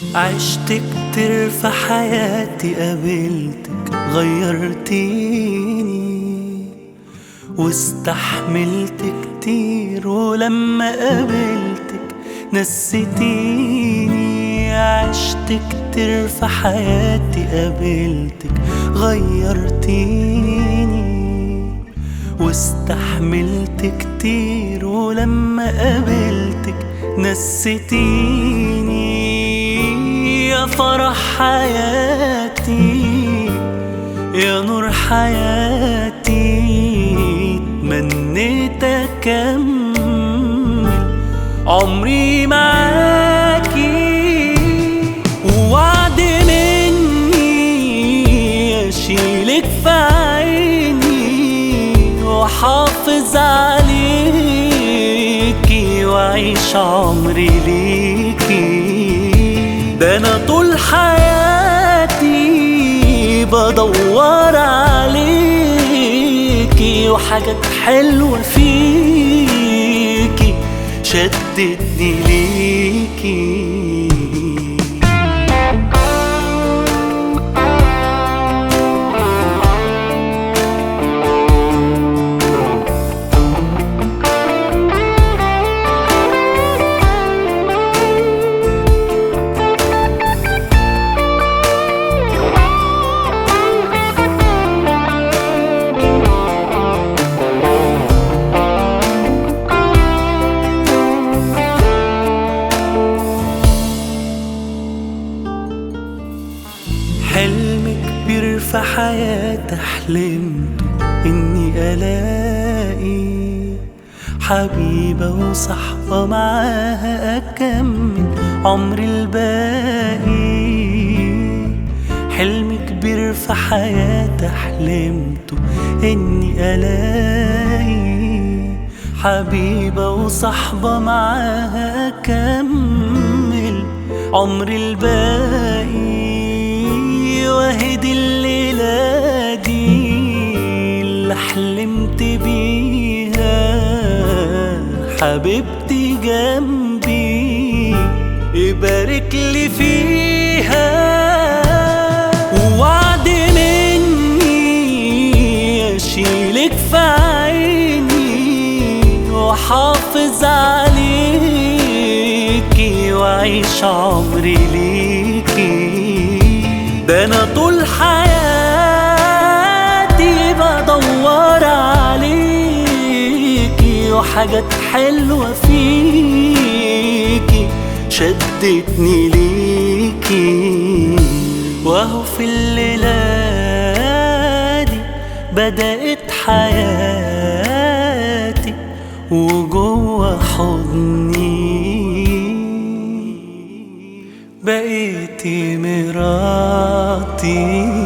عشت كتير في حياتي قابلتك غيرتيني واستحملت كتير ولما قابلتك نسيتيني عشت كتير في حياتي قابلتك غيرتيني واستحملت كتير ولما قابلتك نسيتيني يا فرح حياتي يا نور حياتي تمنيت اكمل عمري معاكي ووعد مني اشيلك في عيني واحافظ عليكي واعيش عمري ليكي ده انا طول حياتي بدور عليكي وحاجات حلوة فيكي شدتني ليكي حلم كبير في حياتي حلمت اني الاقي حبيبة وصحبة معاها اكمل عمري الباقي حلم كبير في حياتي حلمت اني الاقي حبيبة وصحبة معاها اكمل عمري الباقي واهدي الليلة دي اللي حلمت بيها حبيبتي جنبي يبارك لي فيها ووعد مني اشيلك في عيني واحافظ عليكي واعيش عمري ليكي ده انا طول حياتي بدور عليكي وحاجات حلوة فيكي شدتني ليكي وهو في الليلة دي بدأت حياتي وجوه حضني بقيتي مراتي